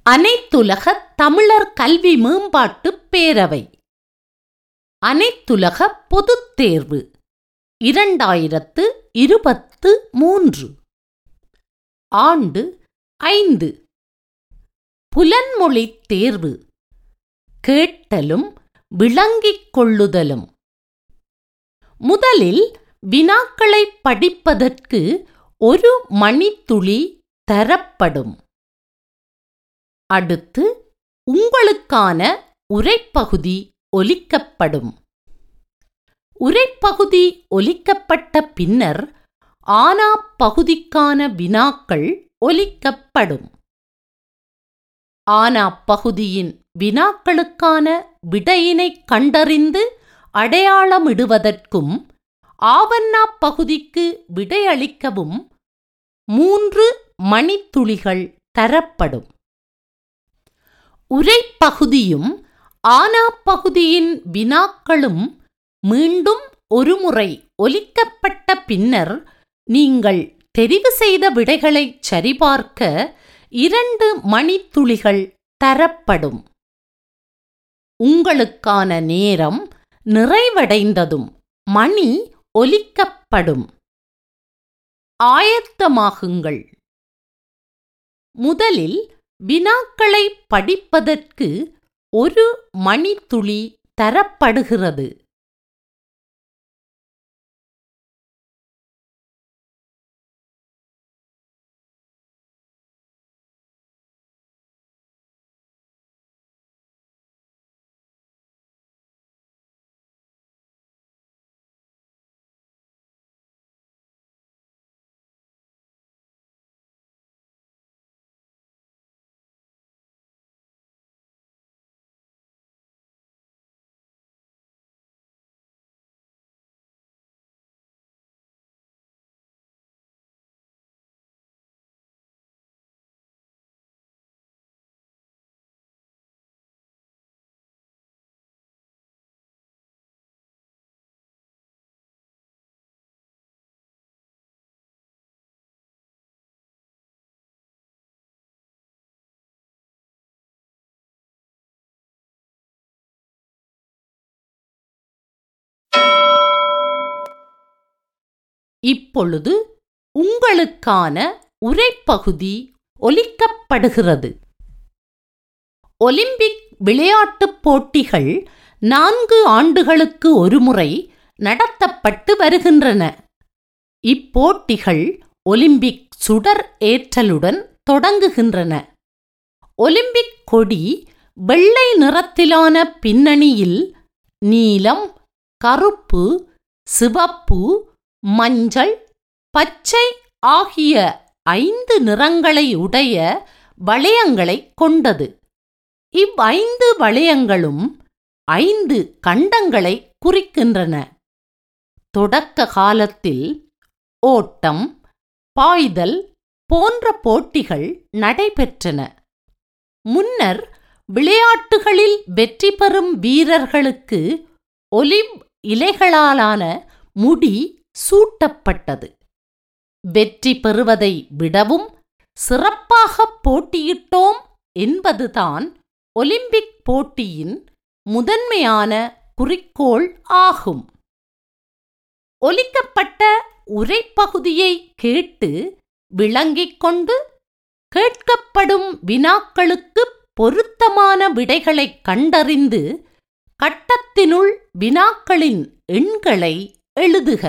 அனைத்துலக தமிழர் கல்வி மேம்பாட்டுப் பேரவை அனைத்துலக பொதுத் தேர்வு இரண்டாயிரத்து இருபத்து மூன்று ஆண்டு ஐந்து புலன்மொழித் தேர்வு கேட்டலும் விளங்கிக் கொள்ளுதலும் முதலில் வினாக்களை படிப்பதற்கு ஒரு மணித்துளி தரப்படும் அடுத்து உங்களுக்கான உரைப்பகுதி ஒலிக்கப்படும் உரைப்பகுதி ஒலிக்கப்பட்ட பின்னர் ஆனா பகுதிக்கான வினாக்கள் ஒலிக்கப்படும் ஆனா பகுதியின் வினாக்களுக்கான விடையினை கண்டறிந்து அடையாளமிடுவதற்கும் ஆவண்ணா பகுதிக்கு விடையளிக்கவும் மூன்று மணித்துளிகள் தரப்படும் உரைப்பகுதியும் ஆனா பகுதியின் வினாக்களும் மீண்டும் ஒருமுறை ஒலிக்கப்பட்ட பின்னர் நீங்கள் தெரிவு செய்த விடைகளை சரிபார்க்க இரண்டு மணித்துளிகள் தரப்படும் உங்களுக்கான நேரம் நிறைவடைந்ததும் மணி ஒலிக்கப்படும் ஆயத்தமாகுங்கள் முதலில் வினாக்களை படிப்பதற்கு ஒரு மணித்துளி தரப்படுகிறது இப்பொழுது உங்களுக்கான உரைப்பகுதி ஒலிக்கப்படுகிறது ஒலிம்பிக் விளையாட்டுப் போட்டிகள் நான்கு ஆண்டுகளுக்கு ஒருமுறை நடத்தப்பட்டு வருகின்றன இப்போட்டிகள் ஒலிம்பிக் சுடர் ஏற்றலுடன் தொடங்குகின்றன ஒலிம்பிக் கொடி வெள்ளை நிறத்திலான பின்னணியில் நீலம் கருப்பு சிவப்பு மஞ்சள் பச்சை ஆகிய ஐந்து நிறங்களை உடைய வளையங்களை கொண்டது இவ்வைந்து வளையங்களும் ஐந்து கண்டங்களை குறிக்கின்றன தொடக்க காலத்தில் ஓட்டம் பாய்தல் போன்ற போட்டிகள் நடைபெற்றன முன்னர் விளையாட்டுகளில் வெற்றி பெறும் வீரர்களுக்கு ஒலிவ் இலைகளாலான முடி சூட்டப்பட்டது வெற்றி பெறுவதை விடவும் சிறப்பாக போட்டியிட்டோம் என்பதுதான் ஒலிம்பிக் போட்டியின் முதன்மையான குறிக்கோள் ஆகும் ஒலிக்கப்பட்ட உரைப்பகுதியை கேட்டு விளங்கிக் கொண்டு கேட்கப்படும் வினாக்களுக்கு பொருத்தமான விடைகளைக் கண்டறிந்து கட்டத்தினுள் வினாக்களின் எண்களை எழுதுக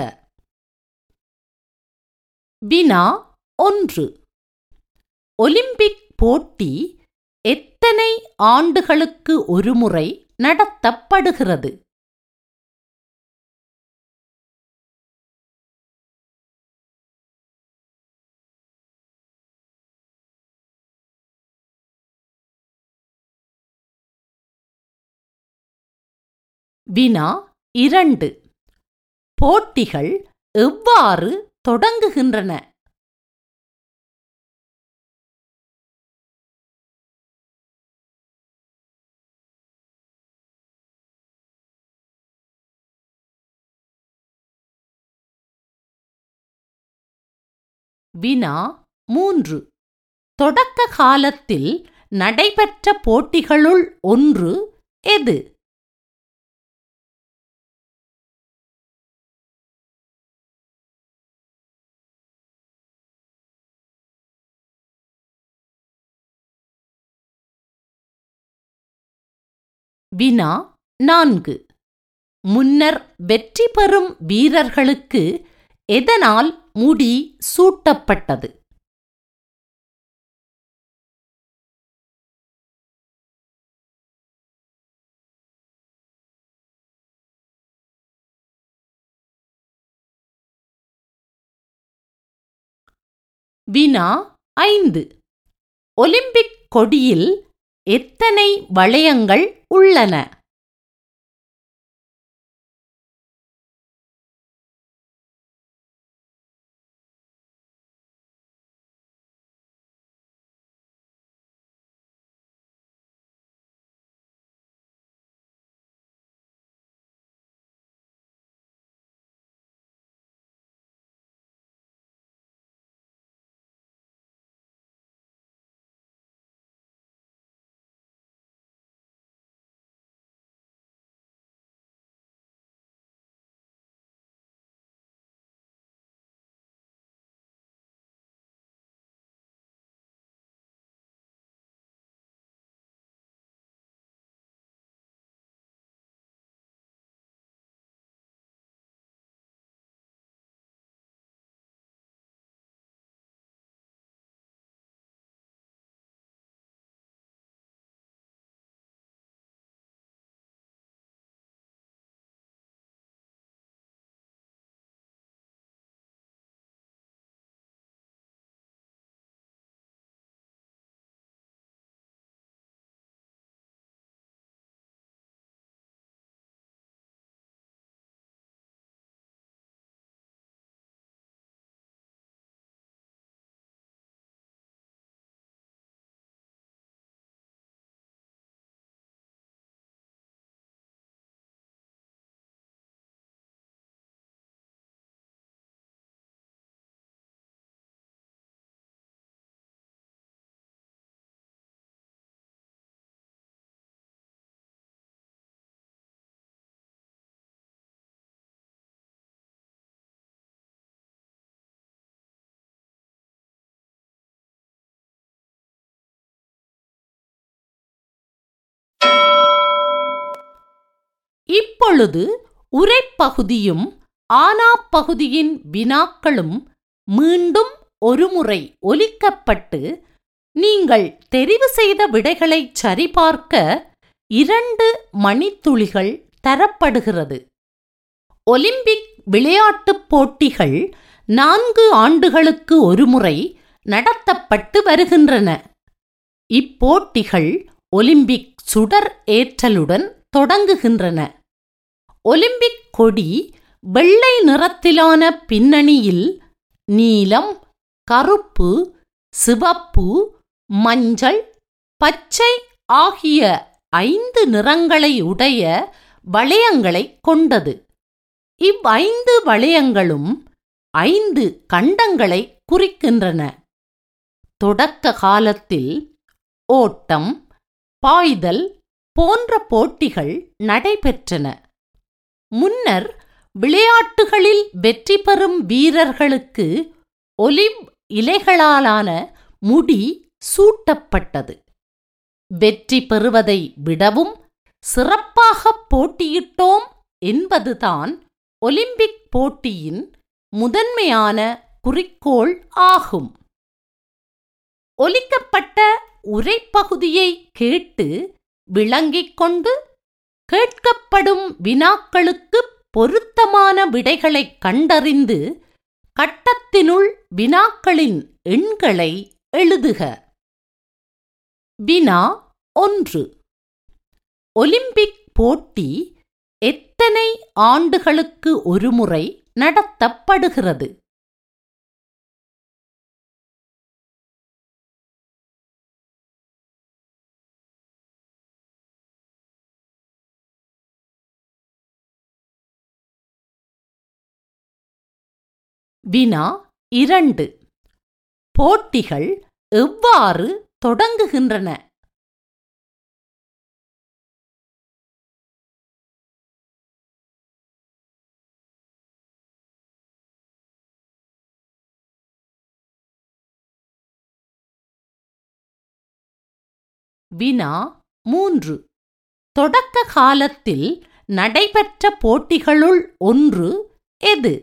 வினா ஒன்று ஒலிம்பிக் போட்டி எத்தனை ஆண்டுகளுக்கு ஒருமுறை நடத்தப்படுகிறது வினா இரண்டு போட்டிகள் எவ்வாறு தொடங்குகின்றன வினா மூன்று தொடக்க காலத்தில் நடைபெற்ற போட்டிகளுள் ஒன்று எது வினா நான்கு முன்னர் வெற்றி பெறும் வீரர்களுக்கு எதனால் முடி சூட்டப்பட்டது வினா ஐந்து ஒலிம்பிக் கொடியில் எத்தனை வளையங்கள் உள்ளன இப்பொழுது உரைப்பகுதியும் ஆனாப்பகுதியின் வினாக்களும் மீண்டும் ஒருமுறை ஒலிக்கப்பட்டு நீங்கள் தெரிவு செய்த விடைகளை சரிபார்க்க இரண்டு மணித்துளிகள் தரப்படுகிறது ஒலிம்பிக் விளையாட்டுப் போட்டிகள் நான்கு ஆண்டுகளுக்கு ஒருமுறை நடத்தப்பட்டு வருகின்றன இப்போட்டிகள் ஒலிம்பிக் சுடர் ஏற்றலுடன் தொடங்குகின்றன ஒலிம்பிக் கொடி வெள்ளை நிறத்திலான பின்னணியில் நீலம் கருப்பு சிவப்பு மஞ்சள் பச்சை ஆகிய ஐந்து நிறங்களை உடைய வளையங்களைக் கொண்டது இவ்வைந்து வளையங்களும் ஐந்து கண்டங்களை குறிக்கின்றன தொடக்க காலத்தில் ஓட்டம் பாய்தல் போன்ற போட்டிகள் நடைபெற்றன முன்னர் விளையாட்டுகளில் வெற்றி பெறும் வீரர்களுக்கு ஒலிவ் இலைகளாலான முடி சூட்டப்பட்டது வெற்றி பெறுவதை விடவும் சிறப்பாக போட்டியிட்டோம் என்பதுதான் ஒலிம்பிக் போட்டியின் முதன்மையான குறிக்கோள் ஆகும் ஒலிக்கப்பட்ட உரைப்பகுதியை கேட்டு விளங்கிக் கொண்டு கேட்கப்படும் வினாக்களுக்கு பொருத்தமான விடைகளைக் கண்டறிந்து கட்டத்தினுள் வினாக்களின் எண்களை எழுதுக வினா ஒன்று ஒலிம்பிக் போட்டி எத்தனை ஆண்டுகளுக்கு ஒருமுறை நடத்தப்படுகிறது வினா இரண்டு போட்டிகள் எவ்வாறு தொடங்குகின்றன வினா மூன்று தொடக்க காலத்தில் நடைபெற்ற போட்டிகளுள் ஒன்று எது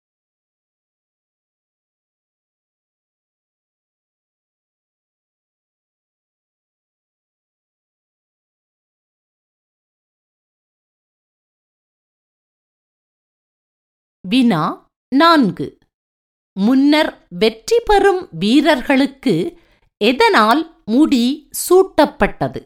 வினா நான்கு முன்னர் வெற்றி பெறும் வீரர்களுக்கு எதனால் முடி சூட்டப்பட்டது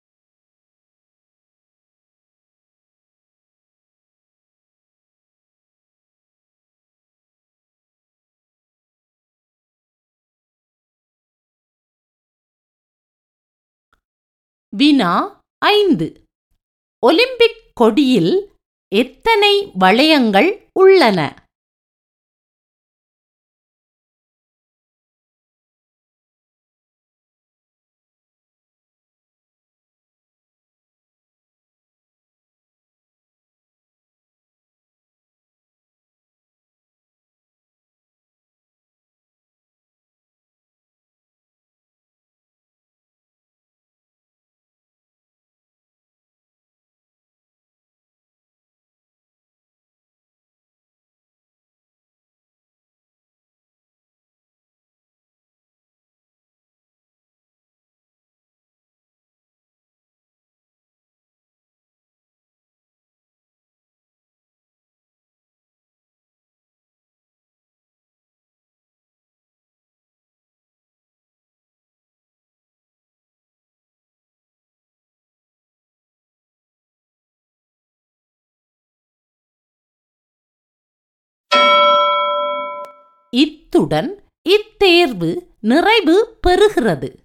வினா ஐந்து ஒலிம்பிக் கொடியில் எத்தனை வளையங்கள் உள்ளன இத்துடன் இத்தேர்வு நிறைவு பெறுகிறது